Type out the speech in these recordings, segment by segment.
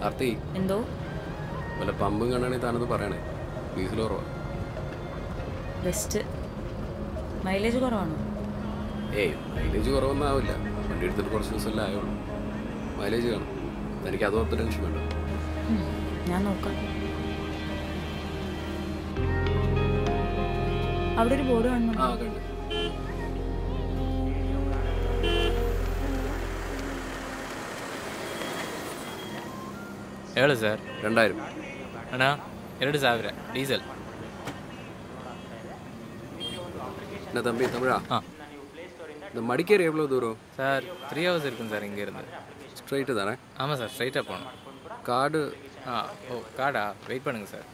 ആർത്തി എന്തോ വല്ല പമ്പും കാണുകയാണെങ്കിൽ താനത് പറയണേ ഡീസൽ കുറവാ ബെസ്റ്റ് മൈലേജ് കുറവാണോ ഏയ് മൈലേജ് കുറവൊന്നും ആവില്ല വണ്ടി എടുത്തിട്ട് കുറച്ച് ദിവസമല്ലേ ആയുള്ളൂ മൈലേജ് കാണും എനിക്ക് അതോർത്ത് ടെൻഷൻ വേണ്ട ഉം, ഞാൻ നോക്കാം അവിടെ ഒരു ബോർഡ് കാണുന്നു ആ കണ്ട് ಹೇಳು ಸರ್ രണ്ടായിരം ಅಣ್ಣ ಎರಡು ಸಾವಿರ ಡೀಸೆಲ್ என்ன தம்பி தமிழா ஆ இந்த மடிக்கேரி எவ்வளோ தூரம் சார் த்ரீ ஹவர்ஸ் இருக்கும் சார் இங்கேருந்து ஸ்ட்ரைட்டு தானே ஆமாம் சார் ஸ்ட்ரைட்டாக போகணும் கார்டு ஆ ஓ கார்டா வெயிட் பண்ணுங்கள் சாರ್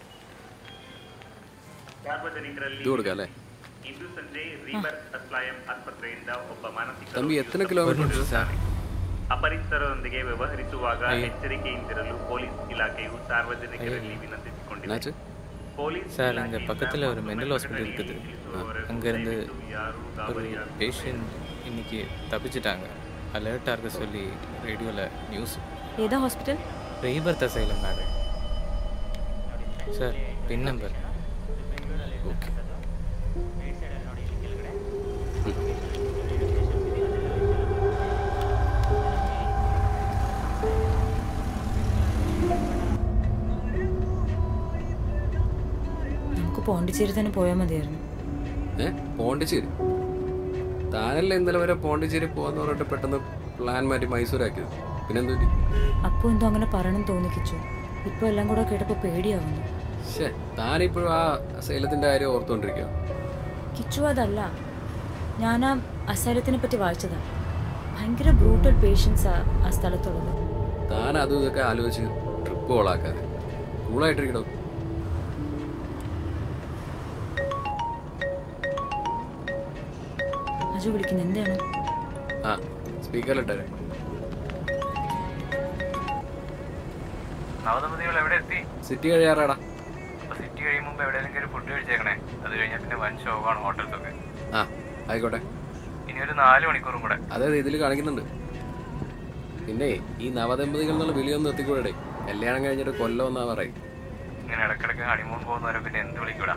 இது கொடுக்கல ಇಂದು ಸಂಜೆ ರೀಬರ್ ಅಸ್ಲಾಯಂ ಆಸ್ಪತ್ರೆಯಿಂದ ಒಬ್ಬ ಮಾನಸಿಕ தம்பி எத்தனை கிலோமೀಟರ್ சார் ಅಪರಿಚಿತರೊಂದಿಗೆ ವ್ಯವಹರಿಸುವಾಗ ಎಚ್ಚರಿಕೆಯಿಂದಿರಲು ಪೊಲೀಸ್ ಇಲಾಖೆಯು ಸಾರ್ವಜನಿಕರಲ್ಲಿ ವಿನಂತಿಸಿಕೊಂಡಿದೆ என்னாச்சு ಪೊಲೀಸ್ சார் அங்கே பக்கத்தில் ஒரு மென்டல் ஹாஸ்பிட்டல் இருக்குது அங்கேருந்து ஒரு பேஷண்ட் இன்னைக்கு தப்பிச்சிட்டாங்க அலர்ட்டாக இருக்க சொல்லி ரேடியோவில் நியூஸ் ഏതാ hospital rebirth asylum madam sir pin number okay നമുക്ക് പോണ്ടിച്ചേരി തന്നെ പോയാൽ മതിയായിരുന്നു ഏ പോണ്ടിച്ചേരി താനല്ലേ ഇന്നലെ വരെ പോണ്ടിച്ചേരി പോകാന്ന് പറഞ്ഞിട്ട് പെട്ടെന്ന് പ്ലാൻ മാറ്റി മൈസൂരാക്കിയത് പിന്നെന്തു പറ്റി അപ്പോൾ എന്തോ അങ്ങനെ പറയണം തോന്നിക്കിച്ചു ഇപ്പോൾ എല്ലാം കൂടെ കേട്ടപ്പോൾ പേടിയാവുന്നു ശേ താനിപ്പോഴും ആ സേലത്തിന്റെ കാര്യം ഓർത്തുകൊണ്ടിരിക്കുക കിച്ചു അതല്ല ഞാൻ ആ അസൈലത്തിനെ പറ്റി വായിച്ചതാ ഭയങ്കര ബ്രൂട്ടൽ പേഷ്യൻസാ ആ സ്ഥലത്തുള്ളത് താൻ അതും ഇതൊക്കെ ആലോചിച്ച് ട്രിപ്പ് കോളാക്കാതെ കൂളായിട്ടിരിക്കണോ അജു വിളിക്കുന്നത് എന്താണ് ആ സ്പീക്കറിലിട്ടേ നവദമ്പതികൾ എവിടെ എത്തി സിറ്റി കഴിയാറാടാ അപ്പോൾ സിറ്റി കഴിയും മുമ്പ് എവിടെയെങ്കിലും കയറി ഫുഡ് കഴിച്ചേക്കണേ അത് കഴിഞ്ഞാൽ പിന്നെ വൻ ഷോവാണ് ഹോട്ടൽസൊക്കെ ആ ആയിക്കോട്ടെ ഇനി ഒരു നാല് മണിക്കൂറും കൂടെ അതെ ഇതിൽ കാണിക്കുന്നുണ്ട് പിന്നെ ഈ നവദമ്പതികൾ എന്നുള്ള വിളിയൊന്നും എത്തിക്കൂടെ കല്യാണം കഴിഞ്ഞിട്ട് കൊല്ലം എന്നാ പറയും ഇങ്ങനെ ഇടക്കിടക്ക് ഹണിമൂൺ പോകുന്നവരെ പിന്നെ എന്ത് വിളിക്കൂടാ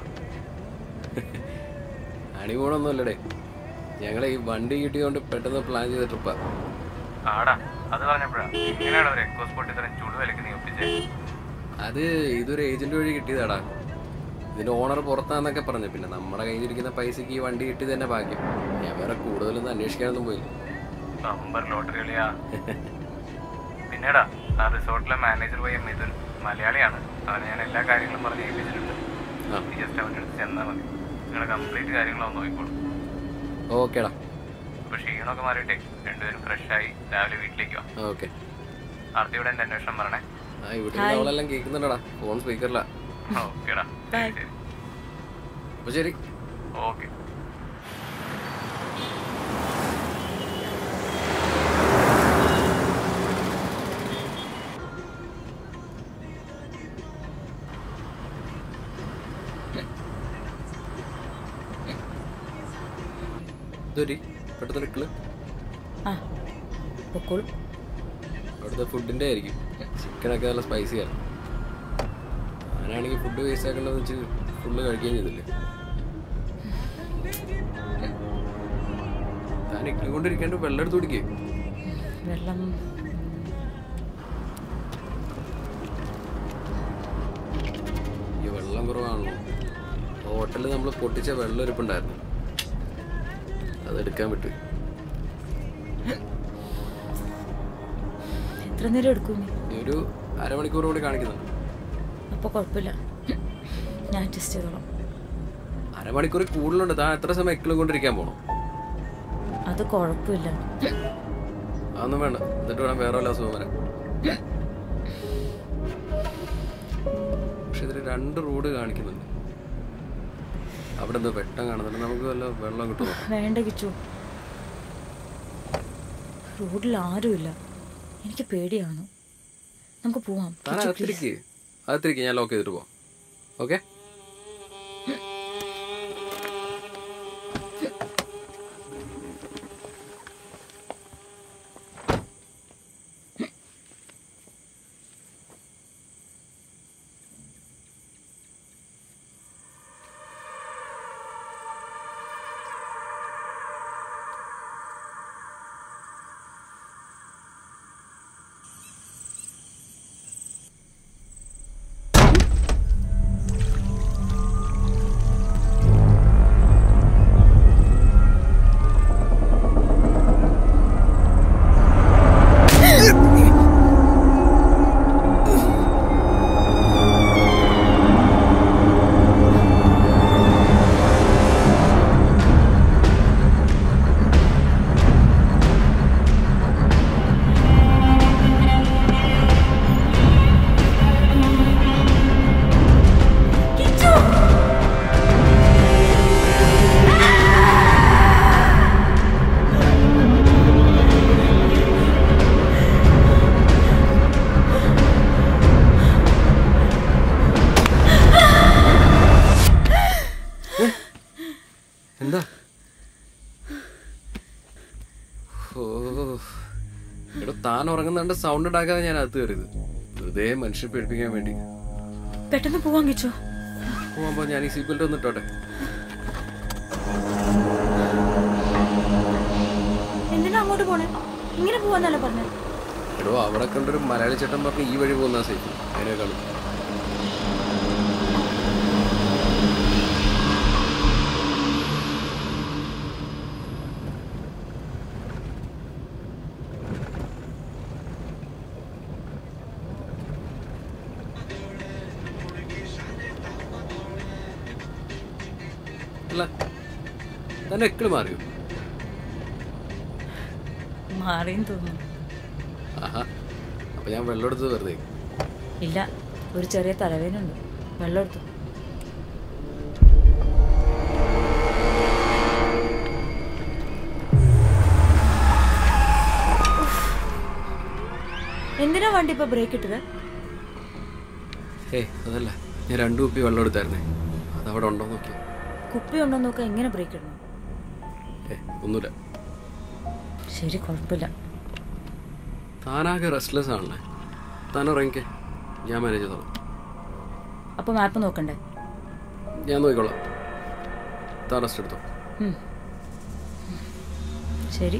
ഹണിമൂണൊന്നും അല്ലടേ ഞങ്ങളെ ഈ വണ്ടി കിട്ടിയതുകൊണ്ട് പെട്ടെന്ന് പ്ലാൻ ചെയ്ത ട്രിപ്പാ ആടാ അത് പറഞ്ഞപ്പോഴാ ഇങ്ങനെയാണ് ഒരു എക്കോ സ്പോട്ട് ഇത്രയും ചുടു വിലക്ക് നീ ഒപ്പിച്ചേ അത് ഇതൊരു ഏജന്റ് വഴി കിട്ടിയതാടാ ഇതിന്റെ ഓണർ പുറത്താന്നൊക്കെ പറഞ്ഞു പിന്നെ നമ്മുടെ കയ്യിലിരിക്കുന്ന പൈസക്ക് ഈ വണ്ടി കിട്ടിയത് തന്നെ ഭാഗ്യം ഞാൻ വേറെ കൂടുതലൊന്നും അന്വേഷിക്കാനൊന്നും പോയില്ല ബമ്പർ ലോട്ടറി കളിയാ പിന്നെടാ ആ റിസോർട്ടിലെ മാനേജർ പോയ മിഥുൻ മലയാളിയാണ് അവനെ ഞാൻ എല്ലാ കാര്യങ്ങളും പറഞ്ഞ് ഏൽപ്പിച്ചിട്ടുണ്ട് ആ നീ ജസ്റ്റ് അവൻ്റെ അടുത്ത് ചെന്നാൽ മതി നിങ്ങളുടെ കംപ്ലീറ്റ് കാര്യങ്ങളൊന്ന് നോക്കിക്കോളൂ ഓക്കേടാ അപ്പോൾ ക്ഷീണമൊക്കെ മാറിയിട്ടേ രണ്ടുപേരും ഫ്രഷായി രാവിലെ വീട്ടിലേക്ക് വാ ഓക്കെ ആർത്തിയുടെ എൻ്റെ അന്വേഷണം പറഞ്ഞേ ആ ഇവിടെ അവളെല്ലാം കേൾക്കുന്നുണ്ടടാ ഫോൺ സ്പീക്കറിലാ ഓക്കേടാ Bye. ശരി ശരി അപ്പൊ ശരി ഓക്കെ ഇതൊരു പെട്ടെന്ന് നിൽക്കല് ആ പൊക്കോളും അവിടുത്തെ ഫുഡിന്റെ ആയിരിക്കും ചിക്കനൊക്കെ നല്ല സ്പൈസിയാണ് ഞാനാണെങ്കിൽ ഫുഡ് വേസ്റ്റ് ആക്കണ്ടെന്ന് വെച്ച് ഫുള്ള് കഴിക്കുകയും ചെയ്തില്ലേ താൻ ഇക്കളി കൊണ്ടിരിക്കാണ്ട് വെള്ളം എടുത്ത് കുടിക്കേ വെള്ളം ഈ വെള്ളം കുറവാണല്ലോ ഹോട്ടലിൽ നമ്മൾ പൊട്ടിച്ച വെള്ളം ഇരിപ്പുണ്ടായിരുന്നു അതെടുക്കാൻ പറ്റും എത്ര നേരം എടുക്കും നീ ഇനി ഒരു അരമണിക്കൂർ കൂടി കാണിക്കുന്നുണ്ട് അപ്പോൾ കുഴപ്പമില്ല ഞാൻ അഡ്ജസ്റ്റ് ചെയ്തോളാം അരമണിക്കൂർ കൂടുതലുണ്ട് താൻ എത്ര സമയം എക്കിളും കൊണ്ടിരിക്കാൻ പോകണം അത് കുഴപ്പമില്ല അതൊന്നും വേണ്ട എന്നിട്ട് വേണം വേറെ വല്ല അസുഖം വരാൻ പക്ഷെ ഇതിൽ രണ്ട് റോഡ് കാണിക്കുന്നുണ്ട് അവിടെ എന്തോ വെട്ടം കാണുന്നുണ്ട് നമുക്ക് വല്ല വെള്ളം കിട്ടുമോ വേണ്ട കിച്ചു റോഡിൽ ആരുമില്ല എനിക്ക് പേടിയാണ് നമുക്ക് പോവാം താൻ കിച്ചു, please. അകത്തിരിക്ക് അകത്തിരിക്ക് ഞാൻ ലോക്ക് ചെയ്തിട്ട് പോവാം ഓക്കെ ഓ എടോ താൻ ഉറങ്ങുന്നുണ്ട് സൗണ്ട് ഉണ്ടാക്കാതെ ഞാൻ അകത്ത് കയറിയത് വെറുതെ മനുഷ്യരെ പേടിപ്പിക്കാൻ വേണ്ടി പെട്ടെന്ന് പോവാൻ കിച്ചോ പോകുമ്പോ ഞാൻ ഈ സീറ്റ് ബെൽറ്റ് ഒന്ന് ഇട്ടോട്ടെ എന്തിനാ അങ്ങോട്ട് പോണേ ഇങ്ങനെ പോവാന്നല്ല പറഞ്ഞത് എടോ അവിടെ കണ്ടൊരു മലയാളി ചേട്ടൻ പറഞ്ഞ് ഈ വഴി പോകുന്ന സേഫ് അതിനേക്കാളും അല്ല തന്നെ എക്കിള് മാറിയോ മാറിയും തോന്നുന്നു ആഹാ അപ്പൊ ഞാൻ വെള്ളം എടുത്തത് വെറുതെ ഇല്ല ഒരു ചെറിയ തലവേനുണ്ട് വെള്ളം എടുത്തു എന്തിനാ വണ്ടി ഇപ്പൊ ബ്രേക്ക് ഇട്ടത് ഏയ് അതല്ല ഞാൻ രണ്ടു കുപ്പി വെള്ളം എടുത്തായിരുന്നേ അതവിടെ ഉണ്ടോ നോക്കി കുപ്പി ഉണ്ടോ നോക്കാൻ എങ്ങനെ ബ്രേക്ക് ഇടണം ഏ ഒന്നുമില്ല ശരി കുഴപ്പമില്ല താനാകെ റെസ്റ്റ്ലെസ് ആണല്ലേ താൻ ഇറങ്ങിക്കേ ഞാൻ മാനേജ് ചെയ്തോളാം അപ്പൊ മാപ്പ് നോക്കണ്ടേ ഞാൻ നോക്കിക്കോളാം താൻ റെസ്റ്റ് എടുത്തോ ഉം. ശരി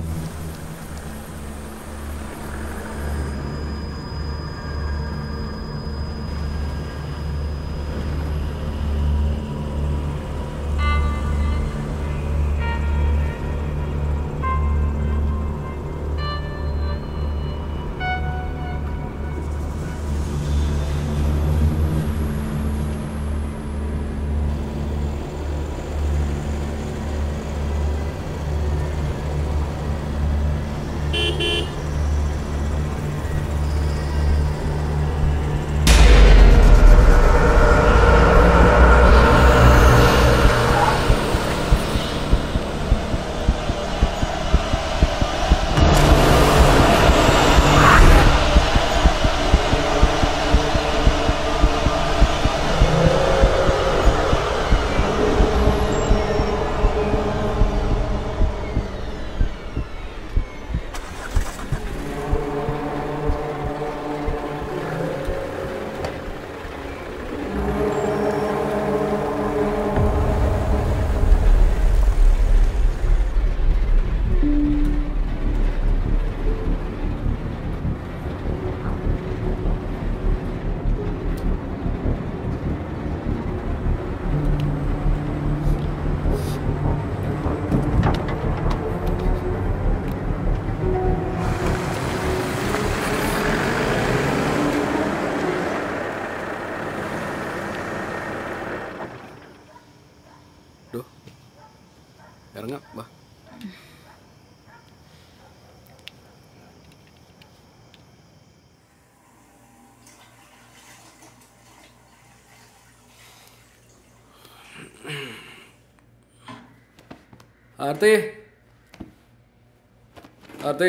ഡോ ഇറങ്ങാം വാ ആർത്തി ആർത്തി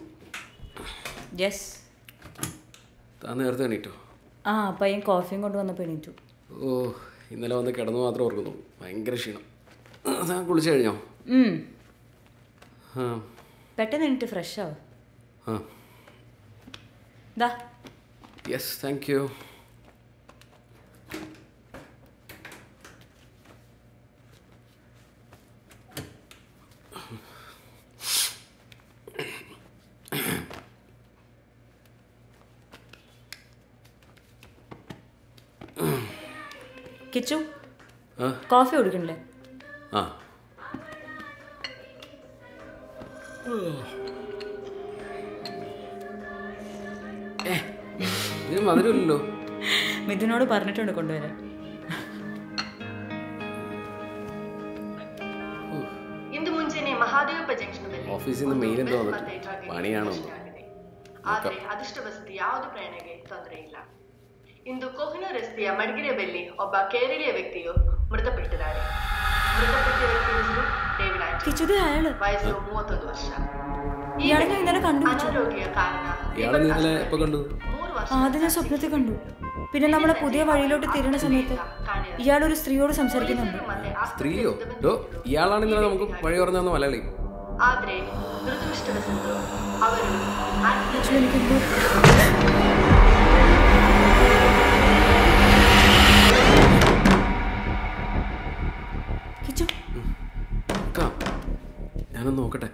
യെസ് താൻ നേരത്തെ എണീറ്റോ ആ പയ്യൻ കോഫിയും കൊണ്ടുവന്നപ്പോൾ എണീറ്റു ഓ ഇന്നലെ വന്ന് കിടന്നു മാത്രം ഓർക്കുന്നു ഭയങ്കര ക്ഷീണം താൻ കുളിച്ചു കഴിഞ്ഞോ ഉം. ആ പെട്ടെന്ന് എണീറ്റ് ഫ്രഷ് ആവും ആ ദാ യെസ് താങ്ക് യു കിച്ചു ആ കോഫി കുടിക്കണില്ലേ ആ ഏ, ഇതിന് മധുരമില്ലല്ലോ മിഥുനോട് പറഞ്ഞിട്ടുണ്ട് കൊണ്ടുവരാൻ ಇಂದು ಮುಂಜಾನೆ ಮಹಾದೇವಪ್ಪ ಜಂಕ್ಷನ್ನಲ್ಲಿ ഓഫീസിൽ നിന്ന് മെയിൽ എന്തോ ಮತ್ತೆ വന്നിട്ട് ಟ್ರಾಫಿಕ್ പണിയാണോ ಆಗಿದೆ. ಆದ್ರೆ ಅದೃಷ್ಟವಶಾತ್ ಯಾವುದು ಪ್ರಯಾಣಿಗೆ ತೊಂದರೆ ಇಲ್ಲ ಇಂದು ಕೊಹಿನೂರ್ ರಸ್ತೆಯ ಮಡಿಗೆರೆ ಬಳಿ ಒಬ್ಬ ಕೇರಳೀಯ ವ್ಯಕ್ತಿಯು ಮೃತಪಟ್ಟಿದ್ದಾರೆ ಮೃತಪಟ್ಟ ವ್ಯಕ್ತಿ ಹೆಸರು ಡೇವಿಡ್ ಆಂಟನಿ കിച്ചുത് അയാള് ವಯಸ್ಸು ಮೂವತ್ತೊಂದು ವರ್ಷ ಈ ഇയാളെ ഞാൻ ഇന്നലെ കണ്ടു കിച്ചു ಅನಾರೋಗ್ಯ ಕಾರಣ ഇയാളെ നീ ഇന്നലെ എപ്പോ കണ്ടു ಮೂರು ವರ್ಷ ആദ്യം ഞാൻ സ്വപ്നത്തിൽ കണ്ടു പിന്നെ നമ്മളെ പുതിയ വഴിയിലോട്ട് തിരിയുന്ന സമയത്ത് ഇയാൾ ഒരു സ്ത്രീയോട് സംസാരിക്കുന്നുണ്ട് ಮತ್ತೆ സ്ത്രീയോ ഡോ ഇയാളാണ് ഇന്നലെ നമുക്ക് വഴി പറഞ്ഞു തന്ന മലയാളി ಆದ್ರೆ ದುರದೃಷ್ಟವಶಾತ್ ಅವರು accident കിച്ചു എനിക്കെന്തോ കിച്ചു നോക്കാം ഞാനൊന്ന് നോക്കട്ടെ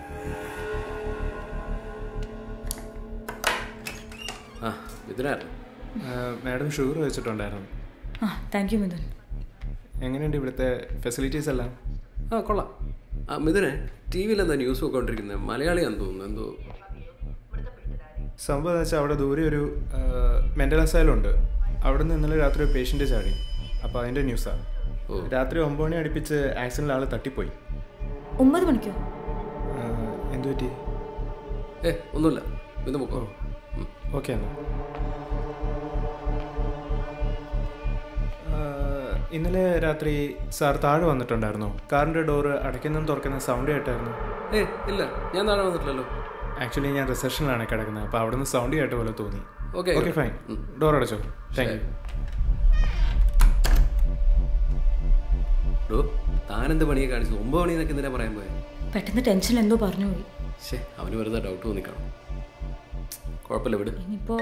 ആ ഇതിനായിരുന്നു മാഡം ഷുഗർ വെച്ചിട്ടുണ്ടായിരുന്നു ആ താങ്ക് യു മിഥുൻ എങ്ങനെയുണ്ട് ഇവിടുത്തെ ഫെസിലിറ്റീസ് എല്ലാം ആ കൊള്ളാം ആ മിഥുനെ ടി വിയിൽ എന്താ ന്യൂസ് നോക്കിക്കൊണ്ടിരിക്കുന്നത് മലയാളിയാന്ന് തോന്നുന്നു എന്തോ സംഭവം എന്ന് വെച്ചാൽ അവിടെ ദൂരെ ഒരു മെൻ്റൽ അസൈലം ഉണ്ട് അവിടെ നിന്ന് ഇന്നലെ രാത്രി ഒരു പേഷ്യൻ്റ് ചാടി അപ്പോൾ അതിൻ്റെ ന്യൂസാണ് ഓ. രാത്രി ഒമ്പത് മണി അടുപ്പിച്ച് ആക്സിഡൻറ്റിൽ ആൾ തട്ടിപ്പോയി ഒമ്പത് മണിക്കോ ആ, എന്ത് പറ്റി ഏ ഒന്നുമില്ല ഇത് പൊക്കോ ഉം. ഓക്കെ എന്നാൽ ആ, ഇന്നലെ രാത്രി സാർ താഴെ വന്നിട്ടുണ്ടായിരുന്നോ കാറിൻ്റെ ഡോറ് അടയ്ക്കുന്നതും തുറക്കുന്ന സൗണ്ട് കേട്ടായിരുന്നു ഏ ഇല്ല ഞാൻ താഴെ വന്നിട്ടില്ലല്ലോ ആക്ച്വലി ഞാൻ റിസപ്ഷനിലാണ് കിടക്കുന്നത് അപ്പോൾ അവിടെ നിന്ന് സൗണ്ട് കേട്ട പോലെ തോന്നി ഓക്കെ ഓക്കെ ഫൈൻ ഡോർ അടച്ചോ താങ്ക് യു ഡോ താനെന്ത് പണിയെ കാണിച്ചു ഒമ്പത് മണി എന്നൊക്കെ എന്തിനാ പറയാൻ പോയത് പെട്ടെന്ന് ടെൻഷൻ എന്തോ പറഞ്ഞു പോയി ശേ അവന് വെറുതെ ഡൗട്ട് തോന്നിക്കാണും കുഴപ്പമില്ല വിട് ഇനിയിപ്പോ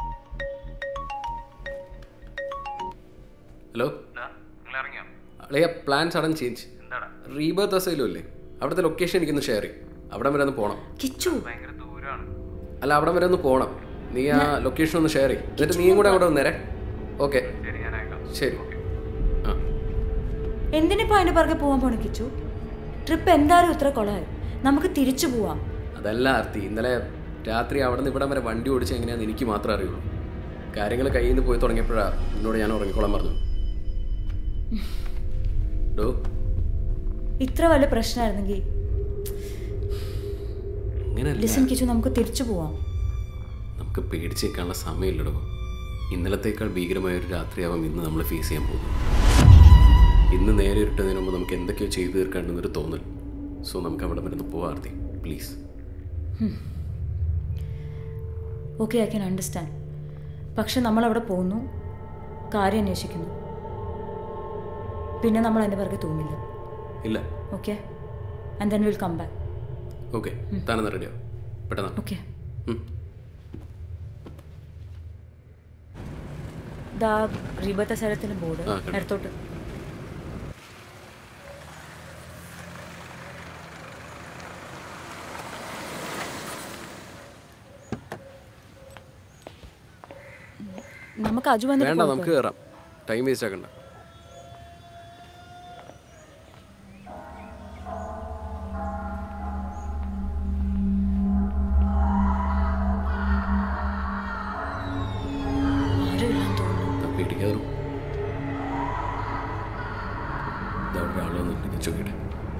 ഹലോ അളിയ plan sudden change rebirth asylum അല്ലേ അവിടുത്തെ ലൊക്കേഷൻ എനിക്കൊന്ന് ഷെയർ ചെയ്യും അവിടെ വരെ ഒന്ന് പോകണം കിച്ചു അല്ല അവിടെ വരെ ഒന്ന് പോകണം നീ ആ ലൊക്കേഷൻ ഒന്ന് ഷെയർ ചെയ്യും എന്നിട്ട് നീയും കൂടെ അവിടെ വന്നേരെ ഓക്കെ ശരി ആ എന്തിനിപ്പോ അതിന്റെ പുറകെ പോകാൻ പോണ കിച്ചു ട്രിപ്പ് എന്തായാലും ഇത്ര കൊളായി നമുക്ക് തിരിച്ചു പോവാം അതല്ല ആർത്തി ഇന്നലെ രാത്രി അവിടെ നിന്ന് ഇവിടം വരെ വണ്ടി ഓടിച്ച് എങ്ങനെയാണെന്ന് എനിക്ക് മാത്രമേ അറിയുള്ളൂ കാര്യങ്ങൾ കയ്യിൽ നിന്ന് പോയി തുടങ്ങിയപ്പോഴാണ് എന്നോട് ഞാൻ ഉറങ്ങിക്കോളാൻ പറഞ്ഞു ഡോ ഇത്ര വലിയ പ്രശ്നമായിരുന്നെങ്കിൽ ഇങ്ങനെയല്ല ലിസൺ കിച്ചു നമുക്ക് തിരിച്ചു പോവാം നമുക്ക് പേടിച്ച് നിൽക്കാനുള്ള സമയമില്ലടോ ഇന്നലത്തേക്കാൾ ഭീകരമായ ഒരു രാത്രിയാവും ഇന്ന് നമ്മൾ ഫേസ് ചെയ്യാൻ പോകുന്നു ഇന്ന് നേരെ ഇട്ടതിന് മുമ്പ് നമുക്ക് എന്തൊക്കെയോ ചെയ്തു തീർക്കാണ്ടെന്നൊരു തോന്നൽ സോ നമുക്ക് അവിടെ വരെ ഒന്ന് പോവാർത്തി please okay I can understand പക്ഷെ നമ്മൾ അവിടെ പോകുന്നു കാര്യം അന്വേഷിക്കുന്നു പിന്നെ നമ്മൾ അതിൻ്റെ പുറകെ തൂങ്ങില്ല ഇല്ല okay and then will come back okay താനെന്നാ റെഡിയോ പെട്ടെന്ന് ഓക്കെ ഉം. ദാ റീബത്ത സ്ഥലത്തിൻ്റെ ബോർഡ് ആ, കണ്ടു. ഇടത്തോട്ട് നമുക്ക് അജു വേണ്ട വന്നിട്ട് നമുക്ക് കയറാം ടൈം വേസ്റ്റ് ആക്കണ്ട ആരുമില്ലാന്ന് തോന്നുന്നു ഞാൻ പേടിക്കാതെ ഒരാൾ വന്നിട്ട് ചോദിക്കട്ടെ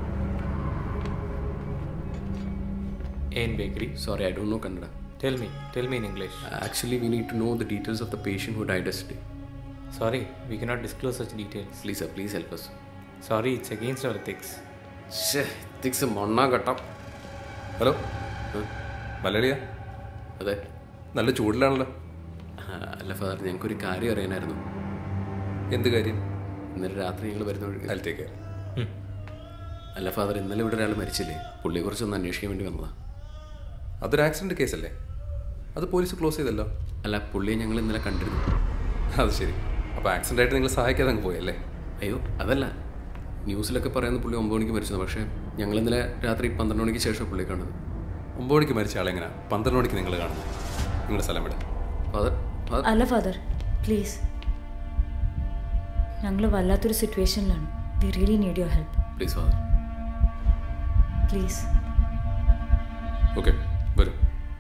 ഏൻ bakery sorry I don't know Kannada tell me tell me in English actually we need to know the details of the patient who died yesterday sorry we cannot disclose such details please sir please help us sorry it's against our ethics ഷേ ethics മണ്ണാകട്ടം hello മലയാളിയാ അതെ നല്ല ചൂടിലാണല്ലോ ആ, അല്ല father ഞങ്ങൾക്കൊരു കാര്യം അറിയാനായിരുന്നു എന്ത് കാര്യം ഇന്നലെ രാത്രി ഞങ്ങൾ വരുന്ന വഴി അതിലേക്ക് അല്ല ഫാദർ ഇന്നലെ ഇവിടെ ഒരാൾ മരിച്ചില്ലേ പുള്ളിയെ കുറിച്ചൊന്ന് അന്വേഷിക്കാൻ വേണ്ടി വന്നതാ അതൊരു ആക്സിഡന്റ് കേസല്ലേ അത് പോലീസ് ക്ലോസ് ചെയ്തല്ലോ അല്ല പുള്ളിയെ ഞങ്ങൾ ഇന്നലെ കണ്ടിരുന്നു അത് ശരി അപ്പോൾ ആക്സിഡന്റ് ആയിട്ട് നിങ്ങൾ സഹായിക്കാതെ അങ്ങ് പോയല്ലേ അയ്യോ അതല്ല ന്യൂസിലൊക്കെ പറയുന്ന പുള്ളി ഒമ്പത് മണിക്ക് മരിച്ചത് പക്ഷേ ഞങ്ങൾ ഇന്നലെ രാത്രി പന്ത്രണ്ട് മണിക്ക് ശേഷം പുള്ളിയെ കാണുന്നത് ഒമ്പത് മണിക്ക് മരിച്ച ആളെങ്ങനെ പന്ത്രണ്ട് മണിക്ക് നിങ്ങൾ കാണുന്നത് നിങ്ങളുടെ സ്ഥലം വിടാം ഫാദർ ഫാദർ അല്ല ഫാദർ പ്ലീസ് ഞങ്ങൾ വല്ലാത്തൊരു സിറ്റുവേഷനിലാണ് we really need your help please father please okay വരും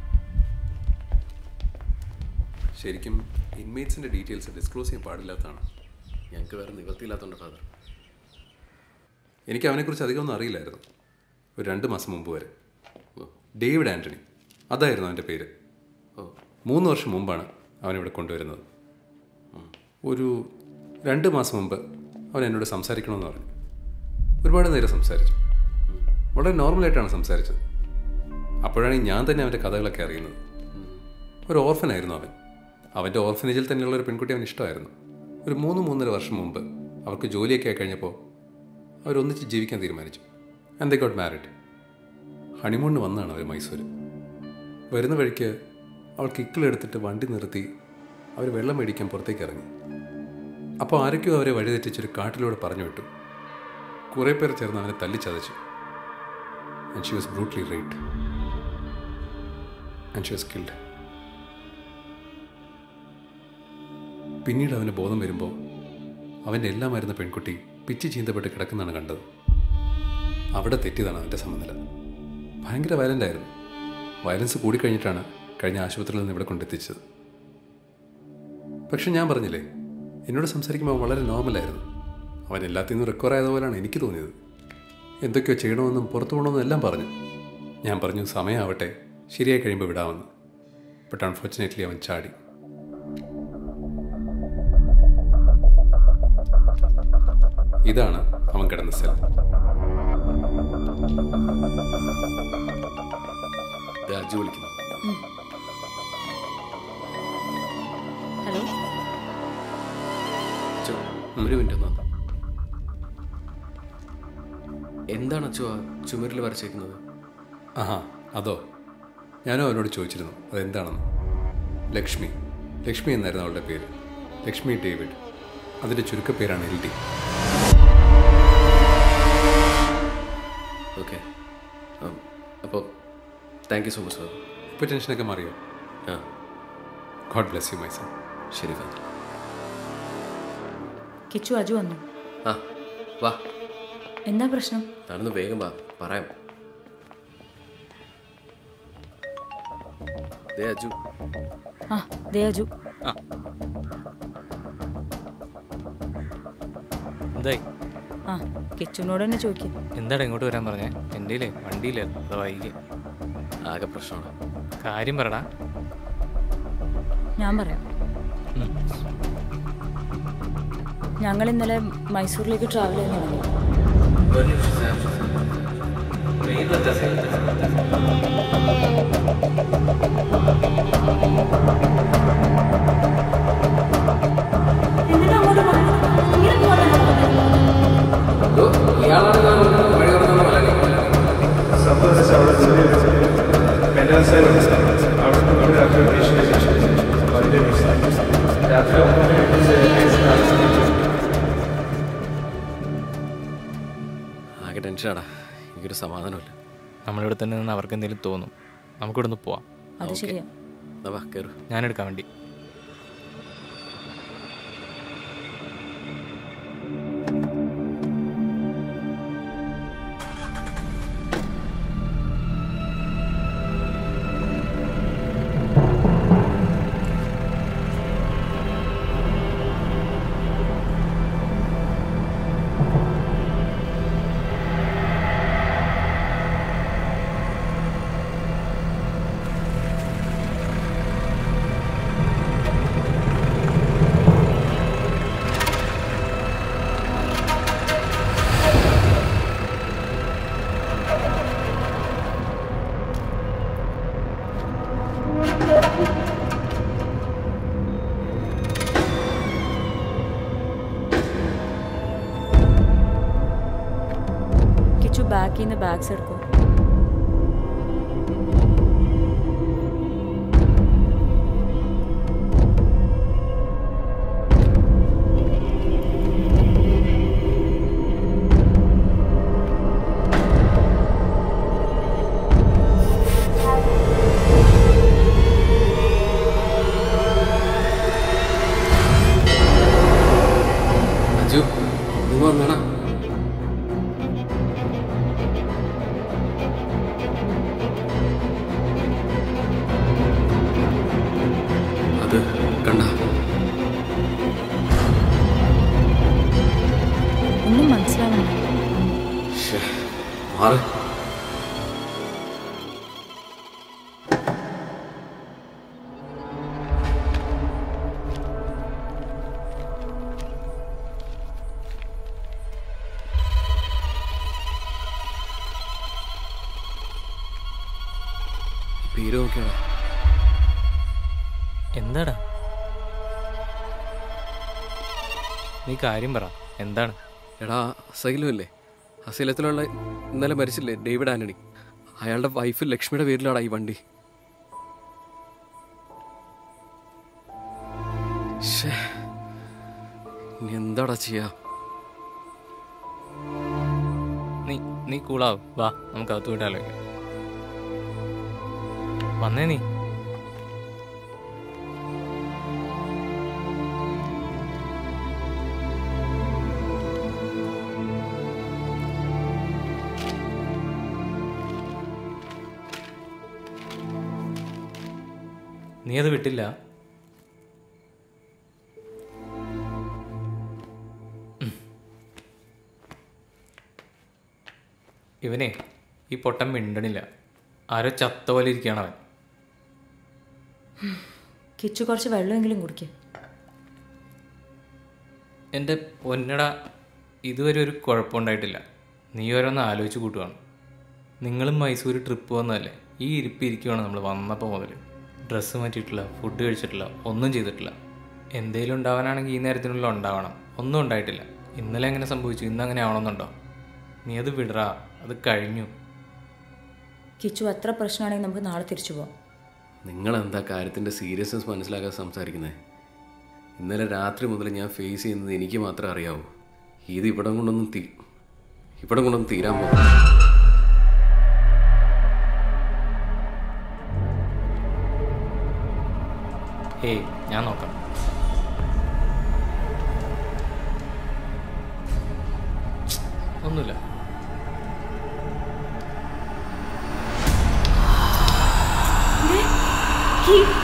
ശരിക്കും ഇൻമേറ്റ്സിൻ്റെ ഡീറ്റെയിൽസ് ഡിസ്ക്ലോസ് ചെയ്യാൻ പാടില്ലാത്തതാണ് ഞങ്ങൾക്ക് വേറെ നിവൃത്തിയില്ലാത്തതുകൊണ്ട് ഫാദർ എനിക്ക് അവനെക്കുറിച്ച് അധികമൊന്നും അറിയില്ലായിരുന്നു ഒരു രണ്ട് മാസം മുമ്പ് വരെ ഡേവിഡ് ആൻ്റണി അതായിരുന്നു അവൻ്റെ പേര് ഓ മൂന്ന് വർഷം മുമ്പാണ് അവനിവിടെ കൊണ്ടുവരുന്നത് ഒരു രണ്ട് മാസം മുമ്പ് അവൻ എന്നോട് സംസാരിക്കണമെന്ന് പറഞ്ഞു ഒരുപാട് നേരം സംസാരിച്ചു വളരെ നോർമലായിട്ടാണ് സംസാരിച്ചത് അപ്പോഴാണ് ഞാൻ തന്നെ അവൻ്റെ കഥകളൊക്കെ അറിയുന്നത് ഒരു ഓർഫനായിരുന്നു അവൻ അവൻ്റെ ഓർഫനേജിൽ തന്നെയുള്ള ഒരു പെൺകുട്ടി അവൻ ഇഷ്ടമായിരുന്നു ഒരു മൂന്ന് മൂന്നര വർഷം മുമ്പ് അവർക്ക് ജോലിയൊക്കെ ആയി കഴിഞ്ഞപ്പോൾ അവരൊന്നിച്ച് ജീവിക്കാൻ തീരുമാനിച്ചു ആൻഡ് ദേ ഗോട്ട് മാരിഡ് ഹണിമൂണിന് വന്നതാണ് അവർ മൈസൂർ വരുന്ന വഴിക്ക് അവൾ കിക്കിളെടുത്തിട്ട് വണ്ടി നിർത്തി അവർ വെള്ളം മേടിക്കാൻ പുറത്തേക്ക് ഇറങ്ങി അപ്പോൾ ആരൊക്കെയോ അവരെ വഴിതെറ്റിച്ചൊരു കാട്ടിലൂടെ പറഞ്ഞു വിട്ടു കുറേ പേർ ചേർന്ന് അവനെ തല്ലിച്ചതച്ചു and she was brutally raped and she was killed പിന്നീട് അവന് ബോധം വരുമ്പോൾ അവൻ്റെ എല്ലാമായിരുന്ന പെൺകുട്ടി പിച്ചി ചീന്തപ്പെട്ട് കിടക്കുന്നതാണ് കണ്ടത് അവിടെ തെറ്റിയതാണ് അവൻ്റെ സമനില ഭയങ്കര വയലൻ്റ് ആയിരുന്നു വയലൻസ് കൂടിക്കഴിഞ്ഞിട്ടാണ് കഴിഞ്ഞ ആശുപത്രിയിൽ നിന്ന് ഇവിടെ കൊണ്ടെത്തിച്ചത് പക്ഷെ ഞാൻ പറഞ്ഞില്ലേ എന്നോട് സംസാരിക്കുമ്പോൾ അവൻ വളരെ നോർമലായിരുന്നു അവൻ എല്ലാത്തിൽ നിന്നും റിക്കവർ ആയതുപോലെയാണ് എനിക്ക് തോന്നിയത് എന്തൊക്കെയോ ചെയ്യണമെന്നും പുറത്തു പോകണമെന്നും എല്ലാം പറഞ്ഞു ഞാൻ പറഞ്ഞു സമയമാവട്ടെ ശരിയായി കഴിയുമ്പോൾ വിടാമെന്ന് ബട്ട് അൺഫോർച്ചുനേറ്റ്ലി അവൻ ചാടി ഇതാണ് അവൻ കിടന്ന സെൽ രാജു വിളിക്കുന്നു ഹലോ അച്ചോ ഒരു മിനിറ്റ് ഒന്ന് വന്നോ. എന്താണ് അച്ചോ ആ ചുമരിൽ വരച്ചേക്കുന്നത് ആഹാ അതോ ഞാനും അവനോട് ചോദിച്ചിരുന്നു അതെന്താണെന്ന് ലക്ഷ്മി ലക്ഷ്മി എന്നായിരുന്നു അവളുടെ പേര് ലക്ഷ്മി ഡേവിഡ് അതിൻ്റെ ചുരുക്കപ്പേരാണ് എൽ ഡി ഓക്കെ അപ്പോൾ thank you so much sir ഇപ്പോൾ ടെൻഷനൊക്കെ മാറിയോ ആ God bless you my son ശരി ഫാദർ കിച്ചു അജു വന്നു ആ വാ എന്താ പ്രശ്നം താനൊന്ന് വേഗം വാ പറയാം ദേ അജു ആ ദേ അജു എന്തായി ആ കിച്ചുവിനോട് തന്നെ ചോദിക്കും എന്താടാ ഇങ്ങോട്ട് വരാൻ പറഞ്ഞേ എൻ്റെ വണ്ടിയിലായിരുന്നു അത് വൈകി ആകെ പ്രശ്നമാണ് കാര്യം പറടാ ഞാൻ പറയാം ഞങ്ങൾ ഇന്നലെ മൈസൂരിലേക്ക് ട്രാവൽ ചെയ്യുന്നു സംഭവിച്ച അവിടെ മെൻ്റൽ അസൈലം അവിടെ അവിടെ രാത്രി പേഷ്യൻ്റ് വളരെ രാത്രി ആകെ ടെൻഷനാടാ എനിക്കൊരു സമാധാനമില്ല നമ്മളിവിടെ തന്നെ നിന്ന് അവർക്ക് എന്തെങ്കിലും തോന്നും നമുക്കിവിടെ നിന്ന് പോവാം അത് ശരിയാ എന്നാ വാ കയറു ഞാനെടുക്കാൻ വേണ്ടി കിച്ചു ബാക്കിൽ നിന്ന് ബാഗ്സ് എടുക്കും അജു നിങ്ങൾ വന്നേടാ അത് കണ്ട ഒന്നും മനസ്സിലാവണ്ട മാറ് പേര് നോക്കിയാടാ എന്താടാ നീ കാര്യം പറ എന്താണ് എടാ അസൈലം അല്ലേ അസൈലത്തിലുള്ള ഇന്നലെ മരിച്ചില്ലേ ഡേവിഡ് ആന്റണി അയാളുടെ വൈഫ് ലക്ഷ്മിയുടെ പേരിലാടാ ഈ വണ്ടി ശ്ശേ. ഇനി എന്താടാ ചെയ്യാ നീ നീ കൂളാവും വാ നമുക്ക് അകത്ത് വിട്ടാലോ വന്നേ നീ നീ അത് വിട്ടില്ല ഇവനെ ഈ പൊട്ടൻ മിണ്ടണില്ല ആരോ ചത്ത പോലെ ഇരിക്കുകയാണ് അവൻ കിച്ചു കുറച്ച് വെള്ളമെങ്കിലും കുടിക്കും എൻ്റെ പൊന്നട ഇതുവരെ ഒരു കുഴപ്പമുണ്ടായിട്ടില്ല നീ ഓരോന്ന് ആലോചിച്ച് കൂട്ടുവാണ് നിങ്ങളും മൈസൂർ ട്രിപ്പ് വന്നതല്ലേ ഈ ഇരിപ്പ് ഇരിക്കുവാണ് നമ്മൾ വന്നപ്പോൾ മുതൽ ഡ്രസ്സ് മാറ്റിയിട്ടില്ല ഫുഡ് കഴിച്ചിട്ടില്ല ഒന്നും ചെയ്തിട്ടില്ല എന്തെങ്കിലും ഉണ്ടാവാനാണെങ്കിൽ ഈ നേരത്തിനുള്ളിൽ ഉണ്ടാവണം ഒന്നും ഉണ്ടായിട്ടില്ല ഇന്നലെ എങ്ങനെ സംഭവിച്ചു ഇന്ന് അങ്ങനെ ആവണമെന്നുണ്ടോ നീ അത് വിടറാ അത് കഴിഞ്ഞു കിച്ചു എത്ര പ്രശ്നമാണെങ്കിൽ നമുക്ക് നാളെ തിരിച്ചു പോവാം നിങ്ങൾ എന്താ കാര്യത്തിൻ്റെ സീരിയസ്നെസ് മനസ്സിലാക്കാതെ സംസാരിക്കുന്നത് ഇന്നലെ രാത്രി മുതൽ ഞാൻ ഫേസ് ചെയ്യുന്നത് എനിക്ക് മാത്രമേ അറിയാവൂ ഇത് ഇവിടം കൊണ്ടൊന്നും തീ ഇവിടം കൊണ്ടൊന്നും തീരാൻ പോകും ഹേയ് ഞാൻ നോക്കാം ഒന്നുമില്ല ഈ